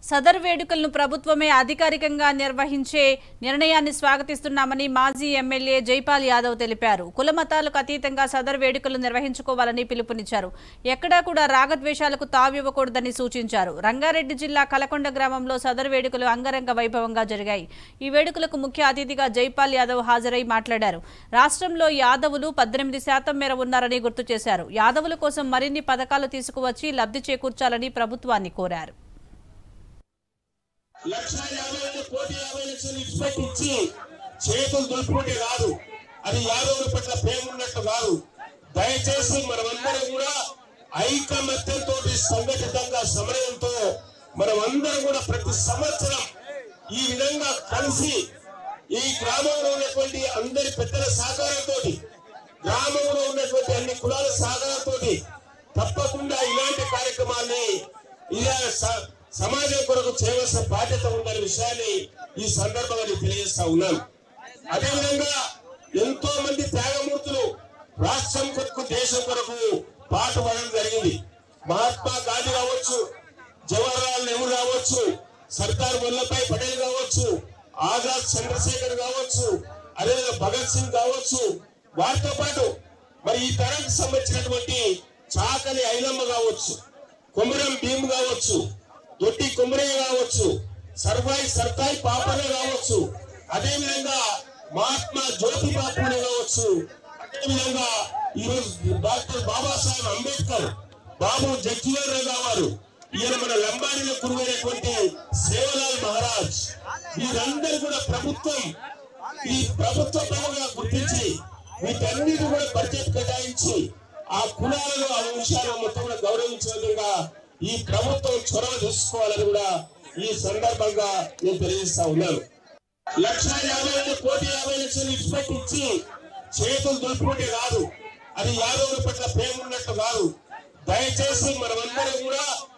సదర్ వేడుకలను ప్రభుత్వమే అధికారికంగా నిర్వహించే నిర్ణయాన్ని స్వాగతిస్తున్నామని మాజీ ఎమ్మెల్యే జైపాల్ యాదవ్ తెలిపారు కుల మతాలకు అతీతంగా సదర్ వేడుకలు నిర్వహించుకోవాలని పిలుపునిచ్చారు ఎక్కడా కూడా రాగద్వేషాలకు తావివ్వకూడదని సూచించారు రంగారెడ్డి జిల్లా కలకొండ గ్రామంలో సదర్ వేడుకలు అంగరంగ వైభవంగా జరిగాయి ఈ వేడుకలకు ముఖ్య అతిథిగా జైపాల్ యాదవ్ హాజరై మాట్లాడారు రాష్ట్రంలో యాదవులు పద్దెనిమిది శాతం మేర ఉన్నారని గుర్తు చేశారు యాదవుల కోసం మరిన్ని పథకాలు తీసుకువచ్చి లబ్ధి చేకూర్చాలని ప్రభుత్వాన్ని కోరారు లక్ష యాభై వేలు కోటి యాభై లక్షలు ఇచ్చిపెట్టి ఇచ్చి చేతులు దులుపుకుంటే కాదు అది యాదవుల పట్ల ప్రేమ ఉన్నట్టు కాదు దయచేసి మనమందరం కూడా ఐకమత్యంతో సంఘటితంగా సమయంతో మనమందరం కూడా ప్రతి సంవత్సరం ఈ విధంగా కలిసి ఈ గ్రామంలో ఉన్నటువంటి అందరి పెద్దల సహకారంతో గ్రామంలో ఉన్నటువంటి అన్ని కులాల సహకారంతో తప్పకుండా ఇలాంటి కార్యక్రమాల్ని ఇలా స- సమాజం కొరకు చేయవలసిన బాధ్యత ఉందనే విషయాన్ని ఈ సందర్భంగా నేను తెలియజేస్తా ఉన్నాను అదేవిధంగా ఎంతో మంది త్యాగమూర్తులు రాష్ట్రం కొరకు దేశం కొరకు పాటుపడడం జరిగింది మహాత్మా గాంధీ కావచ్చు జవహర్లాల్ నెహ్రూ కావచ్చు సర్దార్ వల్లభాయ్ పటేల్ కావచ్చు ఆజాద్ చంద్రశేఖర్ కావచ్చు అదేవిధంగా భగత్ సింగ్ కావచ్చు వారితో పాటు మరి ఈ తరానికి సంబంధించినటువంటి చాకలి ఐలమ్మ కావచ్చు కొమరం భీమ్ కావచ్చు దొడ్డి కుమరయ్య కావచ్చు సర్వాయి సర్దాయి పాపన్న కావచ్చు అదే విధంగా మహాత్మా జ్యోతి బాపునే కావచ్చు అదే విధంగా ఈరోజు డాక్టర్ బాబాసాహెబ్ అంబేద్కర్ బాబు జగ్జీవన్ రావు గారు ఈయన మన లంబాడీలో గురువైనటువంటి సేవలాల్ మహారాజ్ వీరందరూ కూడా ప్రభుత్వం ఈ ప్రభుత్వ పరంగా గుర్తించి వీటన్నిటి కూడా బడ్జెట్ కేటాయించి ఆ కులాలను ఆ విషయాలను మొత్తం కూడా గౌరవించే విధంగా ఈ ప్రభుత్వం చొరవ తీసుకోవాలని కూడా ఈ సందర్భంగా నేను తెలియజేస్తా ఉన్నాను లక్ష యాభై వేలు కోటి యాభై లక్షలు ఇచ్చిపెట్టి ఇచ్చి చేతులు దులుపుకుంటే కాదు అది యాదవుల పట్ల ప్రేమ ఉన్నట్టు కాదు దయచేసి మనమందరం కూడా